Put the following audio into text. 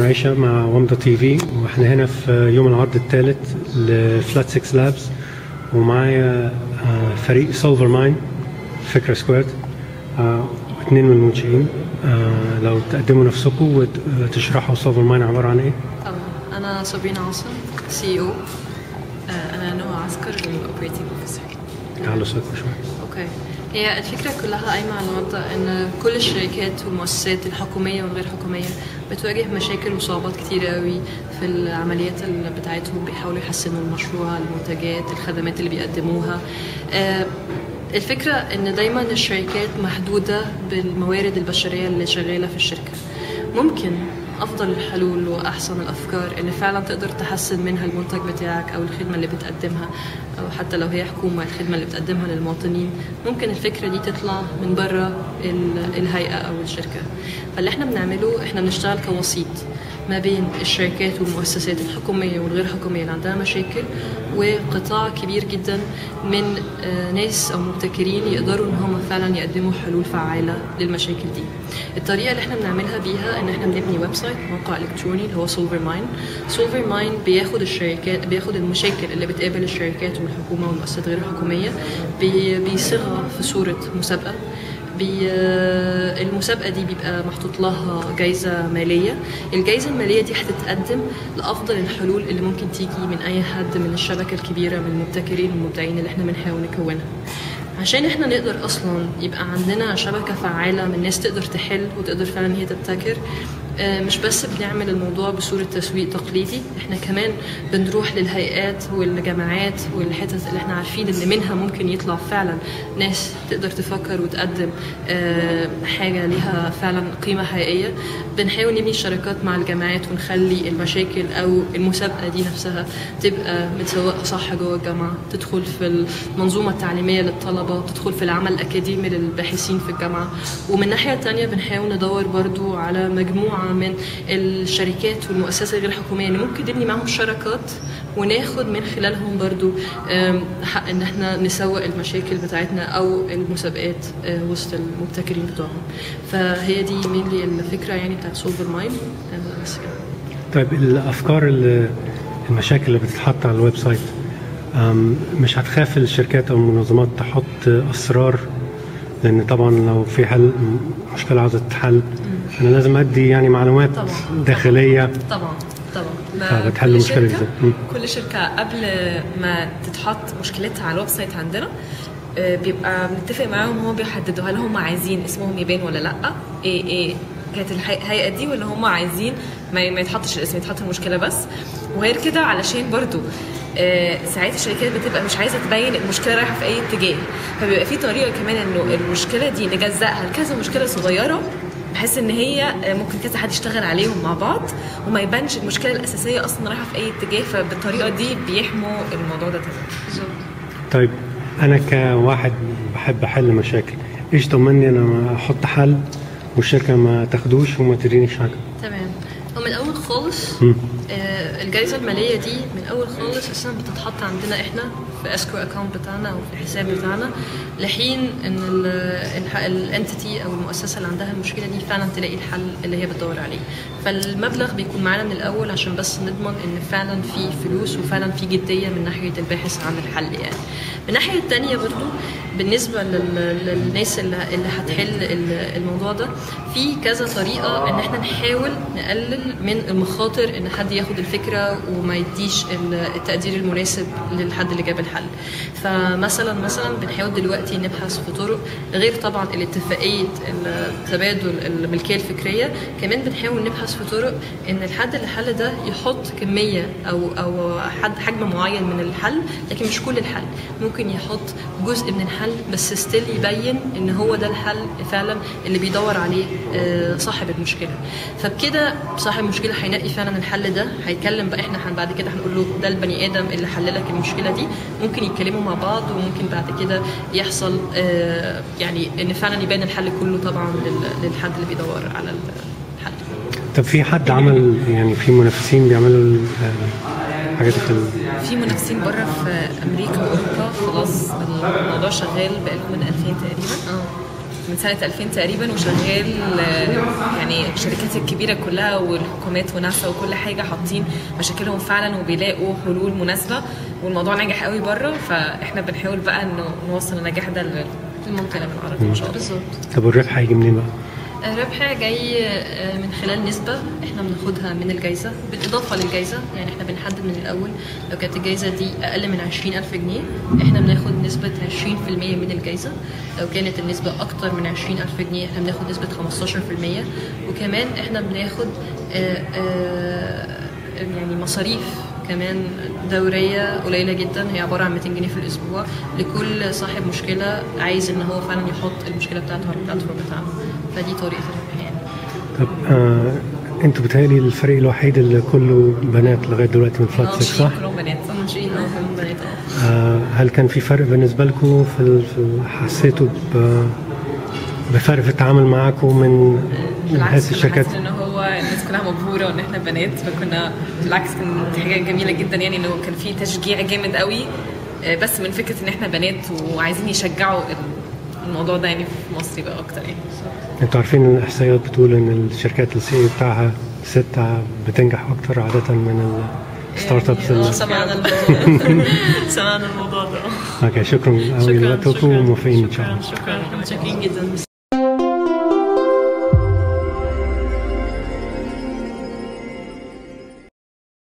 عيشه مع ومضه تي في واحنا هنا في يوم العرض الثالث لفلات 6 لابس ومعايا آه، فريق سولفر ماين فكره سكويرد اثنين من المنشئين آه، لو تقدموا نفسكم وتشرحوا سولفر ماين عباره عن ايه؟ طبعا انا صابرين عاصم سي او انا نوع عسكر الاوبريتنج اوفيسر تعالوا صوتكم شويه اوكي هي الفكره كلها قايمه على مبدا ان كل الشركات والمؤسسات الحكوميه والغير حكوميه بتواجه مشاكل وصعوبات كتير قوي في العمليات اللي بتاعتهم بيحاولوا يحسنوا المشروع المنتجات الخدمات اللي بيقدموها آه، الفكره ان دايما الشركات محدوده بالموارد البشريه اللي شغاله في الشركه ممكن افضل الحلول واحسن الافكار اللي فعلا تقدر تحسن منها المنتج بتاعك او الخدمه اللي بتقدمها او حتى لو هي حكومه الخدمه اللي بتقدمها للمواطنين ممكن الفكره دي تطلع من بره ال- الهيئه او الشركه فاللي احنا بنعمله احنا بنشتغل كوسيط ما بين الشركات والمؤسسات الحكوميه والغير حكوميه اللي عندها مشاكل وقطاع كبير جدا من آه، ناس او مبتكرين يقدروا ان هم فعلا يقدموا حلول فعاله للمشاكل دي. الطريقه اللي احنا بنعملها بيها ان احنا بنبني ويب سايت موقع الكتروني اللي هو سولفر ماين. سولفر ماين بياخد الشركات بياخد المشاكل اللي بتقابل الشركات والحكومه والمؤسسات غير الحكوميه بي- بيصيغها في صوره مسابقه بي المسابقة دي بيبقى محطوط لها جايزة مالية الجايزة المالية دي هتتقدم لأفضل الحلول اللي ممكن تيجي من أي حد من الشبكة الكبيرة من المبتكرين والمبدعين اللي احنا بنحاول نكونها عشان احنا نقدر اصلا يبقى عندنا شبكه فعاله من ناس تقدر تحل وتقدر فعلا هي تبتكر آه، مش بس بنعمل الموضوع بصورة تسويق تقليدي احنا كمان بنروح للهيئات والجامعات والحتت اللي احنا عارفين ان منها ممكن يطلع فعلا ناس تقدر تفكر وتقدم آه، حاجة ليها فعلا قيمة حقيقية بنحاول نبني شراكات مع الجامعات ونخلي المشاكل او المسابقة دي نفسها تبقى متسوقة صح جوه الجامعة تدخل في المنظومة التعليمية للطلبة تدخل في العمل الأكاديمي للباحثين في الجامعة ومن الناحية التانية بنحاول ندور برضو على مجموعة من الشركات والمؤسسات الغير حكومية اللي ممكن نبني معاهم شراكات وناخد من خلالهم برضو آم، حق ان احنا نسوق المشاكل بتاعتنا او المسابقات آه، وسط المبتكرين بتوعهم فهي دي مينلي الفكرة يعني بتاعت سولفر ماين بس كده طيب الافكار اللي المشاكل اللي بتتحط على الويب سايت أم، مش هتخاف الشركات او المنظمات تحط اسرار لان طبعا لو في حل مشكله عاوزه تتحل انا لازم ادي يعني معلومات طبعا. داخليه طبعا طبعا ما فبتحل كل المشكله شركة- ازاي مم. كل شركة قبل ما تتحط مشكلتها على الويب سايت عندنا آه، بيبقى بنتفق معاهم هم بيحددوا هل هم عايزين اسمهم يبان ولا لا ايه ايه كانت الحي- الهيئه دي ولا هم عايزين ما ما يتحطش الاسم يتحط المشكله بس وغير كده علشان برضو آه، ساعات الشركات بتبقى مش عايزه تبين المشكله رايحه في اي اتجاه فبيبقى في طريقه كمان انه المشكله دي نجزأها لكذا مشكله صغيره بحيث ان هي آه، ممكن كذا حد يشتغل عليهم مع بعض وما يبانش المشكله الاساسيه اصلا رايحه في اي اتجاه فبالطريقه دي بيحموا الموضوع ده تماما بالظبط طيب انا كواحد بحب احل مشاكل ايش ضمني انا ما احط حل والشركه ما تاخدوش وما تدينيش حاجه تمام هو من اول خالص مم. آه الجائزه الماليه دي من اول خالص اساسا بتتحط عندنا احنا في اسكو اكونت بتاعنا او في الحساب بتاعنا لحين ان الانتيتي او المؤسسه اللي عندها المشكله دي فعلا تلاقي الحل اللي هي بتدور عليه فالمبلغ بيكون معانا من الاول عشان بس نضمن ان فعلا في فلوس وفعلا في جديه من ناحيه الباحث عن الحل يعني من الناحيه الثانيه برضو بالنسبه لل- للناس اللي اللي هتحل ال- الموضوع ده في كذا طريقه ان احنا نحاول نقلل من المخاطر ان حد ياخد الفكره وما يديش ال- التقدير المناسب للحد اللي جاب الحل فمثلا مثلا بنحاول دلوقتي نبحث في طرق غير طبعا الاتفاقيه تبادل الملكيه الفكريه كمان بنحاول نبحث في طرق ان الحد اللي حل ده يحط كميه او او حد حجم معين من الحل لكن مش كل الحل ممكن يحط جزء من الحل بس ستيل يبين ان هو ده الحل فعلا اللي بيدور عليه آه، صاحب المشكله فبكده صاحب المشكله هينقي فعلا الحل ده هيتكلم بقى احنا هن- بعد كده هنقول له ده البني ادم اللي حل لك المشكله دي ممكن يتكلموا مع بعض وممكن بعد كده يحصل آه، يعني ان فعلا يبان الحل كله طبعا لل- للحد اللي بيدور على الحل طب في حد عمل يعني في منافسين بيعملوا ال- حاجات في ال- في منافسين بره في امريكا واوروبا خلاص الموضوع شغال بقالهم من 2000 تقريبا اه من سنه 2000 تقريبا وشغال آه، يعني الشركات الكبيره كلها والحكومات وناسا وكل حاجه حاطين مشاكلهم فعلا وبيلاقوا حلول مناسبه والموضوع ناجح قوي بره فاحنا بنحاول بقى انه نوصل النجاح ده للمنطقه العربيه ان شاء الله بالظبط طب والربح هيجي منين بقى؟ الربح جاي آه، من خلال نسبة احنا بناخدها من الجايزة بالإضافة للجايزة يعني احنا بنحدد من الأول لو كانت الجايزة دي أقل من 20000 جنيه احنا بناخد نسبة 20% من الجايزة لو كانت النسبة أكتر من 20000 جنيه احنا بناخد نسبة 15% وكمان احنا بناخد آه، آه، يعني مصاريف كمان دورية قليلة جدا هي عبارة عن 200 جنيه في الأسبوع لكل صاحب مشكلة عايز إن هو فعلا يحط المشكلة بتاعته على البلاتفورم بتاعنا فدي طريقة الربح يعني طب آه انتوا بتهيألي الفريق الوحيد اللي كله بنات لغايه دلوقتي من فلات 6 صح؟ كلهم بنات صح؟ منشئين اه كلهم بنات اه آه هل كان في فرق بالنسبه لكم في, ال- في حسيتوا ب- بفرق في التعامل معاكم من من بالعكس حيث كنا الشركات حاسين ان هو الناس كلها مبهوره وان احنا بنات فكنا بالعكس كانت حاجه جميله جدا يعني انه كان في تشجيع جامد قوي آه، بس من فكره ان احنا بنات وعايزين يشجعوا الموضوع ده يعني في مصر يبقى اكتر يعني انتوا عارفين ان الاحصائيات بتقول ان الشركات السي بتاعها ستة بتنجح اكتر عاده من الستارت ابس اه سمعنا الموضوع ده سمعنا الموضوع ده اوكي شكرا قوي شكرا لوقتكم شكرا وموافقين ان شاء الله شكرا شكرا متشكرين جدا